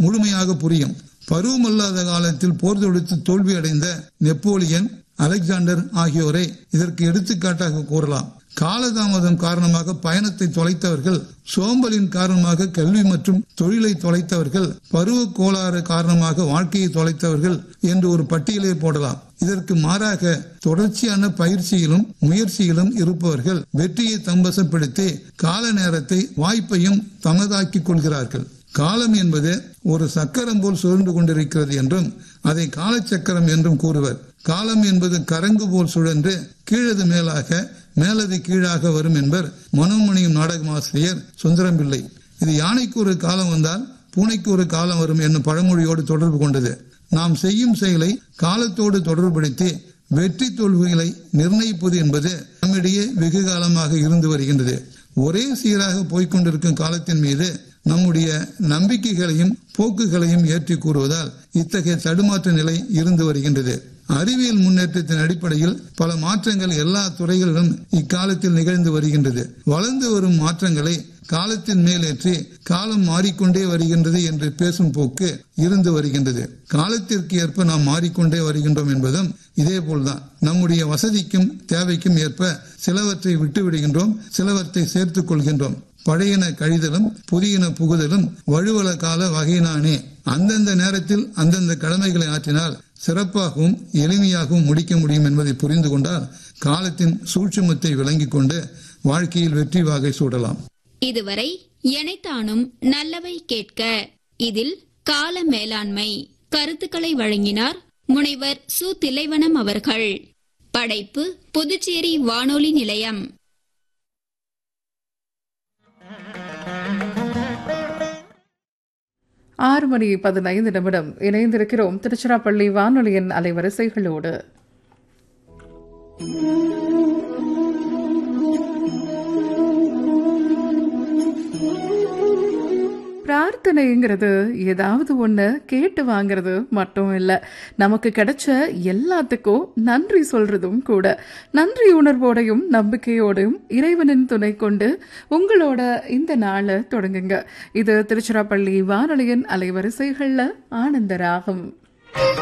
முழுமையாக புரியும் பருவமல்லாத காலத்தில் போர் தொடுத்து தோல்வியடைந்த நெப்போலியன் அலெக்சாண்டர் ஆகியோரை இதற்கு எடுத்துக்காட்டாக கூறலாம் காலதாமதம் காரணமாக பயணத்தை தொலைத்தவர்கள் சோம்பலின் காரணமாக கல்வி மற்றும் தொழிலை தொலைத்தவர்கள் பருவ கோளாறு காரணமாக வாழ்க்கையை தொலைத்தவர்கள் என்று ஒரு பட்டியலை போடலாம் இதற்கு மாறாக தொடர்ச்சியான பயிற்சியிலும் முயற்சியிலும் இருப்பவர்கள் வெற்றியை தம்பசப்படுத்தி கால நேரத்தை வாய்ப்பையும் தமதாக்கிக் கொள்கிறார்கள் காலம் என்பது ஒரு சக்கரம் போல் சுழன்று கொண்டிருக்கிறது என்றும் அதை காலச்சக்கரம் என்றும் கூறுவர் காலம் என்பது கரங்கு போல் சுழன்று கீழது மேலாக மேலது கீழாக வரும் என்பர் மனோமணியும் நாடகமாசிரியர் சுந்தரம் பிள்ளை இது யானைக்கு ஒரு காலம் வந்தால் பூனைக்கு ஒரு காலம் வரும் என்னும் பழமொழியோடு தொடர்பு கொண்டது நாம் செய்யும் செயலை காலத்தோடு தொடர்புபடுத்தி வெற்றி தோல்விகளை நிர்ணயிப்பது என்பது நம்மிடையே வெகு காலமாக இருந்து வருகின்றது ஒரே சீராக போய்கொண்டிருக்கும் காலத்தின் மீது நம்முடைய நம்பிக்கைகளையும் போக்குகளையும் ஏற்றி கூறுவதால் இத்தகைய தடுமாற்ற நிலை இருந்து வருகின்றது அறிவியல் முன்னேற்றத்தின் அடிப்படையில் பல மாற்றங்கள் எல்லா துறைகளிலும் இக்காலத்தில் நிகழ்ந்து வருகின்றது வளர்ந்து வரும் மாற்றங்களை காலத்தின் மேலேற்றி காலம் மாறிக்கொண்டே வருகின்றது என்று பேசும் போக்கு இருந்து வருகின்றது காலத்திற்கு ஏற்ப நாம் மாறிக்கொண்டே வருகின்றோம் என்பதும் இதே போல்தான் நம்முடைய வசதிக்கும் தேவைக்கும் ஏற்ப சிலவற்றை விட்டு விடுகின்றோம் சிலவற்றை சேர்த்துக் கொள்கின்றோம் பழையன கழிதலும் புதியன புகுதலும் வழுவல கால வகையினானே அந்தந்த நேரத்தில் அந்தந்த கடமைகளை ஆற்றினால் சிறப்பாகவும் எளிமையாகவும் முடிக்க முடியும் என்பதை புரிந்து கொண்டால் காலத்தின் சூட்சுமத்தை விளங்கிக் கொண்டு வாழ்க்கையில் வெற்றி வாகை சூடலாம் இதுவரை எனைத்தானும் நல்லவை கேட்க இதில் கால மேலாண்மை கருத்துக்களை வழங்கினார் முனைவர் சு தில்லைவனம் அவர்கள் படைப்பு புதுச்சேரி வானொலி நிலையம் ஆறு மணி பதினைந்து நிமிடம் இணைந்திருக்கிறோம் திருச்சிராப்பள்ளி வானொலியின் அலைவரிசைகளோடு பிரார்த்தனைங்கிறது ஏதாவது ஒன்று கேட்டு வாங்குறது மட்டும் இல்லை நமக்கு கிடைச்ச எல்லாத்துக்கும் நன்றி சொல்றதும் கூட நன்றி உணர்வோடையும் நம்பிக்கையோடையும் இறைவனின் துணை கொண்டு உங்களோட இந்த நாளை தொடங்குங்க இது திருச்சிராப்பள்ளி வானொலியின் அலைவரிசைகளில் ஆனந்த ராகம்